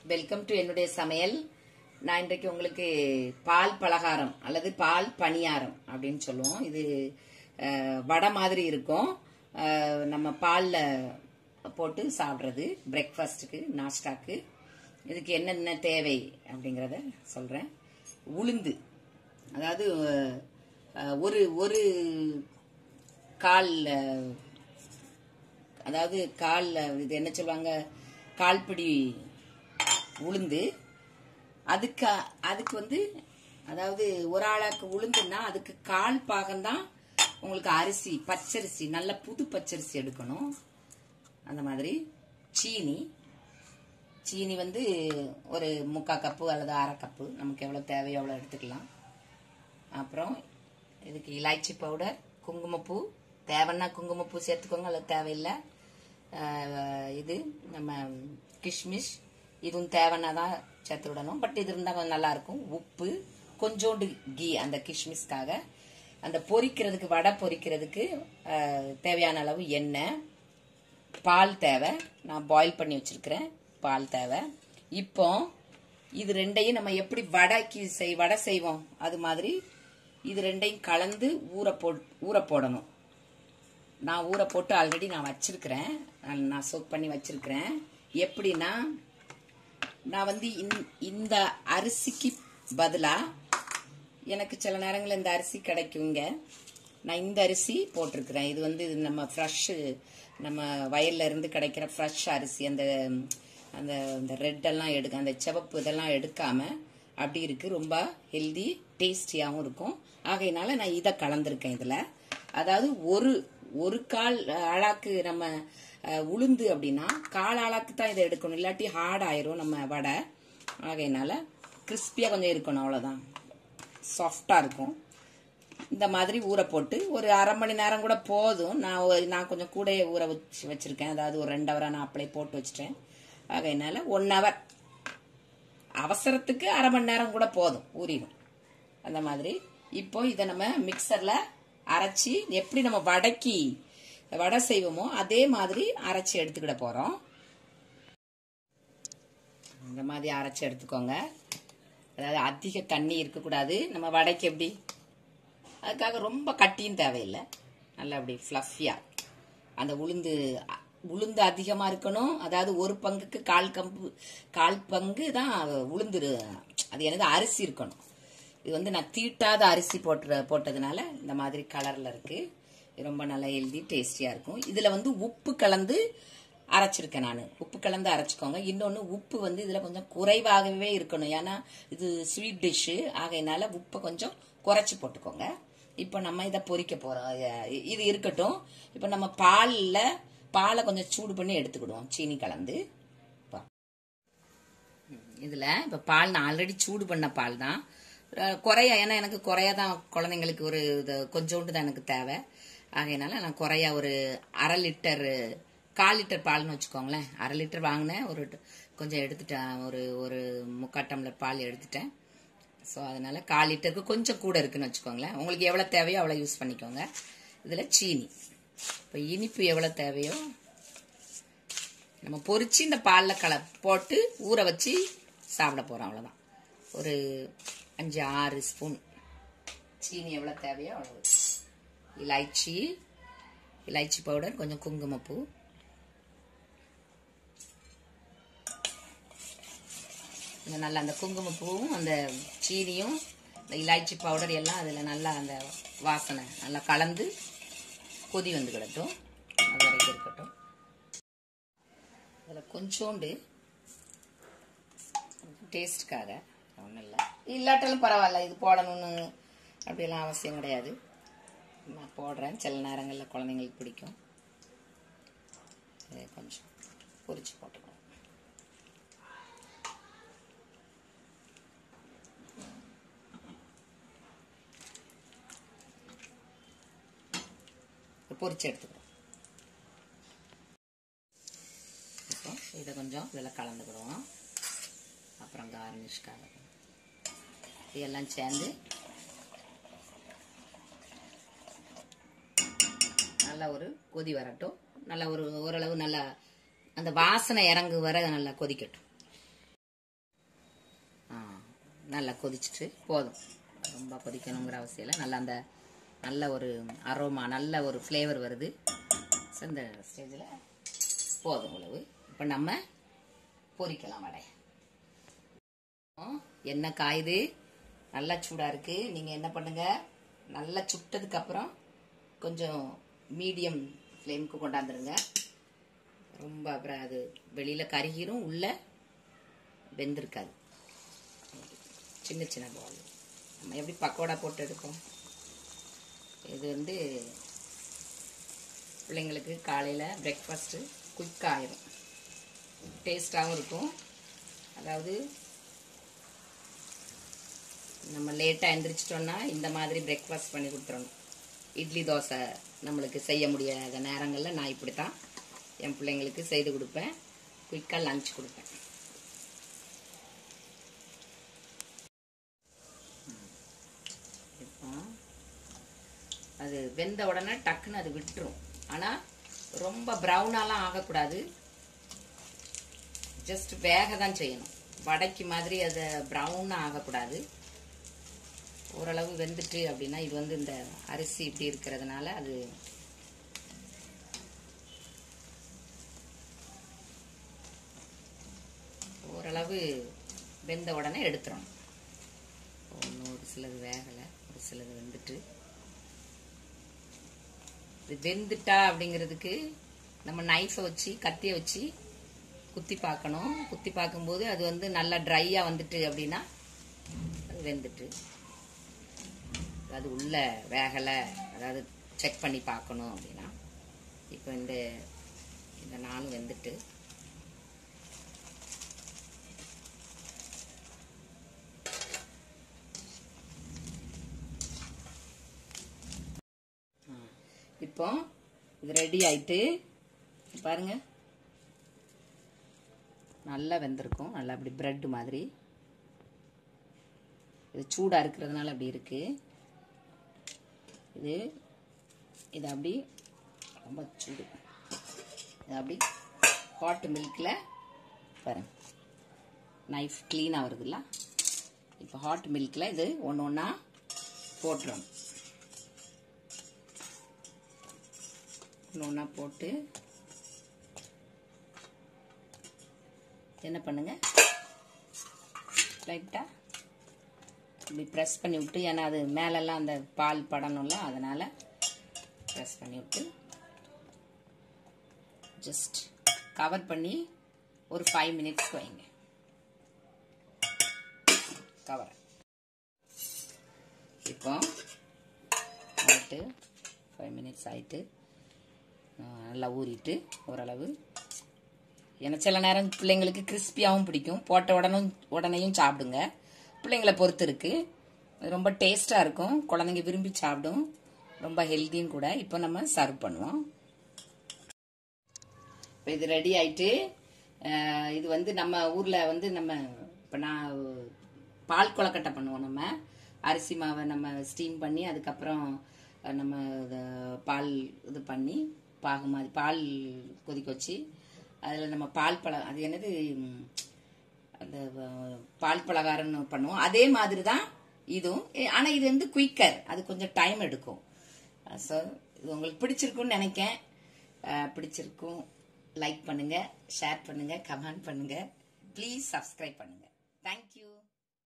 Welcome to என்னுடைய சமையல் நான் இன்றைக்கு உங்களுக்கு பால் பலகாரம் அல்லது பால் பணியாரம் அப்படின்னு சொல்லுவோம் இது அஹ், வடை மாதிரி இருக்கும் அஹ், நம்ம பாலில் போட்டு சாப்பிட்றது பிரேக்ஃபாஸ்ட்டுக்கு நாஸ்டாக்கு இதுக்கு என்னென்ன தேவை அப்படிங்கிறத சொல்கிறேன் உளுந்து அதாவது அஹ், ஒரு ஒரு கால் அஹ், அதாவது கால் இது என்ன சொல்லுவாங்க கால்பிடி உளுந்து அதுக்கு அதுக்கு வந்து அதாவது ஒரு ஆளாக்கு உளுந்துன்னா அதுக்கு கால் பாகம்தான் உங்களுக்கு அரிசி பச்சரிசி நல்ல புது பச்சரிசி எடுக்கணும் அந்த மாதிரி சீனி சீனி வந்து ஒரு முக்கால் கப்பு அல்லது அரை கப்பு நமக்கு எவ்வளோ தேவையோ அவ்வளோ எடுத்துக்கலாம் அப்புறம் இதுக்கு இலாய்ச்சி பவுடர் குங்குமப்பூ தேவைன்னா குங்குமப்பூ சேர்த்துக்கோங்க அல்லது தேவையில்லை ஆஹ் இது நம்ம கிஷ்மிஷ் இதுவும் தேவைன்னா தான் சேர்த்து விடணும் பட் இது இருந்தால் கொஞ்சம் நல்லா இருக்கும் உப்பு கொஞ்சோண்டு கீ அந்த கிஷ்மிஷ்காக அந்த பொரிக்கிறதுக்கு வடை பொரிக்கிறதுக்கு ஆஹ் தேவையான அளவு எண்ணெய் பால் தேவை நான் பாயில் பண்ணி வச்சிருக்கிறேன் பால் தேவை இப்போ இது ரெண்டையும் நம்ம எப்படி வடைக்கு செய் வடை செய்வோம் அது மாதிரி இது ரெண்டையும் கலந்து ஊற போ ஊற போடணும் நான் ஊற போட்டு ஆல்ரெடி நான் வச்சிருக்கிறேன் நான் நான் சோக் பண்ணி வச்சிருக்கிறேன் எப்படின்னா நான் வந்து இந்த- இந்த அரிசிக்கு பதிலாக எனக்கு சில நேரங்களில் இந்த அரிசி கிடைக்குங்க நான் இந்த அரிசி போட்டிருக்கிறேன் இது வந்து இது நம்ம ஃப்ரெஷ்ஷு நம்ம வயல்ல இருந்து கிடைக்கிற ஃப்ரெஷ் அரிசி அந்த அந்த அந்த ரெட்டெல்லாம் எடுக்க அந்த சிவப்பு இதெல்லாம் எடுக்காம அப்படி இருக்கு ரொம்ப ஹெல்தி டேஸ்டியாகவும் இருக்கும் ஆகையினால நான் இதை கலந்துருக்கேன் இதில் அதாவது ஒரு ஒரு கால் அழாக்கு நம்ம அஹ், உளுந்து அப்படின்னா கால் ஆளாக்கு தான் இதை எடுக்கணும் இல்லாட்டி ஹார்ட் ஆயிரும் நம்ம வடை ஆகையினால கிறிஸ்பியாக கொஞ்சம் இருக்கணும் அவ்வளோதான் சாஃப்டாக இருக்கும் இந்த மாதிரி ஊற போட்டு ஒரு அரை மணி நேரம் கூட போதும் நான் ஒரு- நான் கொஞ்சம் கூட ஊற வச்சு வச்சிருக்கேன் அதாவது ஒரு ரெண்டு ஹவராக நான் அப்படியே போட்டு வச்சிட்டேன் ஆகையினால ஒன் ஹவர் அவசரத்துக்கு அரை மணி நேரம் கூட போதும் ஊறிடும் அந்த மாதிரி இப்போ இதை நம்ம மிக்சர்ல அரைச்சி எப்படி நம்ம வடைக்கு வடை செய்வோமோ அதே மாதிரி அரைச்சி எடுத்துக்கிட போறோம் இந்த மாதிரி அரைச்சி எடுத்துக்கோங்க அதாவது அதிக தண்ணி இருக்கக்கூடாது நம்ம வடைக்கு எப்படி அதுக்காக ரொம்ப கட்டியும் தேவையில்லை நல்லா அப்படி ஃப்ளஃபியாக அந்த உளுந்து அ- உளுந்து அதிகமாக இருக்கணும் அதாவது ஒரு பங்குக்கு கால் கம்பு கால் பங்கு தான் உளுந்து அது என்னது அரிசி இருக்கணும் இது வந்து நான் தீட்டாத அரிசி போட்டு போட்டதுனால இந்த மாதிரி கலரில் இருக்கு இது ரொம்ப நல்லா ஹெல்தி டேஸ்டியாக இருக்கும் இதில் வந்து உப்பு கலந்து அரைச்சிருக்கேன் நான் உப்பு கலந்து அரைச்சிக்கோங்க இன்னொன்று உப்பு வந்து இதில் கொஞ்சம் குறைவாகவே இருக்கணும் ஏன்னா இது ஸ்வீட் டிஷ்ஷு ஆகையினால உப்பை கொஞ்சம் குறைச்சி போட்டுக்கோங்க இப்போ நம்ம இதை பொரிக்க போகிறோம் இது இருக்கட்டும் இப்போ நம்ம பாலில் பாலை கொஞ்சம் சூடு பண்ணி எடுத்துக்கிடுவோம் சீனி கலந்து பா. ம், இதுல இப்ப பால் நான் ஆல்ரெடி சூடு பண்ண பால் தான் அஹ், குறைய ஏன்னா எனக்கு குறைய தான் குழந்தைங்களுக்கு ஒரு இது கொஞ்சோண்டு தான் எனக்கு தேவை ஆகையினால நான் குறைய ஒரு அரை லிட்டர் கால் லிட்டர் பால்னு வச்சுக்கோங்களேன் அரை லிட்டர் வாங்கினேன் ஒரு ட- கொஞ்சம் எடுத்துட்டேன் ஒரு ஒரு முக்கால் டம்ளர் பால் எடுத்துட்டேன் ஸோ அதனால கால் லிட்டருக்கு கொஞ்சம் கூட இருக்குன்னு வச்சுக்கோங்களேன் உங்களுக்கு எவ்வளோ தேவையோ அவ்வளோ யூஸ் பண்ணிக்கோங்க இதில் சீனி இப்போ இனிப்பு எவ்வளோ தேவையோ நம்ம பொரிச்சு இந்த பாலில் கல போட்டு ஊற வச்சு சாப்பிட போகிறோம் அவ்வளோதான் ஒரு அஞ்சு ஆறு ஸ்பூன் சீனி எவ்வளோ தேவையோ அவ்வளோ இலாய்ச்சி இலாய்ச்சி பவுடர் கொஞ்சம் குங்குமப்பூ இந்த நல்லா அந்த குங்குமப்பூவும் அந்த சீனியும் இந்த இலாய்ச்சி பவுடர் எல்லாம் அதில் நல்லா அந்த வாசனை நல்லா கலந்து கொதி வந்து கிடட்டும் அது வரைக்கும் இருக்கட்டும் அதில் கொஞ்சோண்டு டேஸ்ட்டுக்காக ஒன்றும் இல்லை இல்லாட்டாலும் பரவாயில்ல இது போடணும்னு அப்படியெல்லாம் அவசியம் கிடையாது நான் போடுறேன் சில நேரங்களில் குழந்தைங்களுக்கு பிடிக்கும் இதை கொஞ்சம் பொரிச்சு போட்டுக்கணும் பொரிச்சு எடுத்துக்கிறோம் இப்போ இதை கொஞ்சம் இதில் கலந்துக்கிடுவோம் அப்புறம் கார்னிஷ்காக இதெல்லாம் சேர்ந்து நல்லா ஒரு கொதி வரட்டும் நல்லா ஒரு ஓரளவு நல்லா அந்த வாசனை இறங்கு வர நல்லா கொதிக்கட்டும் நல்லா கொதிச்சுட்டு போதும் ரொம்ப கொதிக்கணுங்கிற அவசியம் இல்லை நல்லா அந்த நல்ல ஒரு அரோமா நல்ல ஒரு ஃப்ளேவர் வருது ஸோ இந்த ஸ்டேஜில் போதும் உழவு இப்போ நம்ம பொரிக்கலாம் வடை எண்ணெய் காயுது நல்லா சூடாக இருக்குது நீங்கள் என்ன பண்ணுங்க நல்லா சுட்டதுக்கு அப்புறம் கொஞ்சம் மீடியம் ஃப்ளேமுக்கு கொண்டாந்துருங்க ரொம்ப அப்புறம் அது வெளியில் கருகிரும் உள்ள வெந்திருக்காது சின்ன சின்ன பால் நம்ம எப்படி பக்கோடா போட்டு எடுப்போம் இது வந்து பிள்ளைங்களுக்கு காலையில் பிரேக்ஃபாஸ்ட்டு குயிக்காக ஆயிரும் டேஸ்ட்டாகவும் இருக்கும் அதாவது நம்ம லேட்டாக எந்திரிச்சிட்டோம்னா இந்த மாதிரி பிரேக்ஃபாஸ்ட் பண்ணி கொடுத்துடணும் இட்லி தோசை நம்மளுக்கு செய்ய முடியாத நேரங்களில் நான் இப்படி தான் என் பிள்ளைங்களுக்கு செய்து கொடுப்பேன் குயிக்காக லஞ்ச் கொடுப்பேன் இப்போ அது வெந்த உடனே டக்குன்னு அது விட்டுரும் ஆனால் ரொம்ப ப்ரௌனாலாம் ஆகக்கூடாது ஜஸ்ட் வேக தான் செய்யணும் வடைக்கு மாதிரி அது ப்ரௌனாக ஆகக்கூடாது ஓரளவு வெந்துட்டு அப்படின்னா இது வந்து இந்த அரிசி இப்படி இருக்கிறதுனால அது ஓரளவு வெந்த உடனே எடுத்துடணும் ஒன்று ஒரு சிலது வேகலை ஒரு சிலது வெந்துட்டு இது வெந்துட்டா அப்படிங்கிறதுக்கு நம்ம நைஃபை வச்சு கத்தியை வச்சு குத்தி பார்க்கணும் குத்தி பார்க்கும்போது அது வந்து நல்லா ட்ரையாக வந்துட்டு அப்படின்னா அது வெந்துட்டு அது உள்ள வேகலை அதாவது செக் பண்ணி பார்க்கணும் அப்படின்னா இப்போ இந்த இந்த நாளும் வெந்துட்டு இப்போ இது ரெடி ஆயிட்டு பாருங்க நல்லா வெந்திருக்கும் நல்லா அப்படி பிரெட் மாதிரி இது சூடாக இருக்கிறதுனால அப்படி இருக்கு இது இது அப்படி ரொம்ப சூடு இது அப்படி ஹாட் மில்கில் பாருங்க நைஃப் க்ளீனாக வருதுல்ல இப்போ ஹாட் மில்கில் இது ஒன்று ஒன்றா போட்டுரும் ஒன்று ஒன்றா போட்டு என்ன பண்ணுங்க லைட்டாக இப்படி ப்ரெஸ் பண்ணி விட்டு ஏன்னா அது மேலெல்லாம் அந்த பால் படணும்ல அதனால் ப்ரெஸ் பண்ணி விட்டு ஜஸ்ட் கவர் பண்ணி ஒரு ஃபைவ் மினிட்ஸ்க்கு வைங்க கவர் இப்போ ஆயிட்டு ஃபைவ் மினிட்ஸ் ஆயிட்டு நல்லா ஊறிட்டு ஓரளவு ஏன்னா சில நேரம் பிள்ளைங்களுக்கு கிறிஸ்பியாகவும் பிடிக்கும் போட்ட உடனே உடனேயும் சாப்பிடுங்க பிள்ளைங்களை பொறுத்து இருக்கு ரொம்ப டேஸ்டாக இருக்கும் குழந்தைங்க விரும்பி சாப்பிடும் ரொம்ப ஹெல்த்தியும் கூட இப்போ நம்ம சர்வ் பண்ணுவோம் இப்போ இது ரெடி ஆயிட்டு இது வந்து நம்ம ஊரில் வந்து நம்ம இப்போ நான் பால் கொலக்கட்டை பண்ணுவோம் நம்ம அரிசி மாவை நம்ம ஸ்டீம் பண்ணி அதுக்கப்புறம் நம்ம பால் இது பண்ணி பாகு மாதிரி பால் கொதிக்க வச்சு அதில் நம்ம பால் பழ அது என்னது அந்த பால் பலகாரம்னு பண்ணுவோம் அதே மாதிரி தான் இதுவும் ஆனால் இது வந்து குயிக்கர் அது கொஞ்சம் டைம் எடுக்கும் ஸோ இது உங்களுக்கு பிடிச்சிருக்குன்னு நினைக்கேன் பிடிச்சிருக்கும் லைக் பண்ணுங்க ஷேர் பண்ணுங்க கமெண்ட் பண்ணுங்க ப்ளீஸ் சப்ஸ்கிரைப் பண்ணுங்க தேங்க்யூ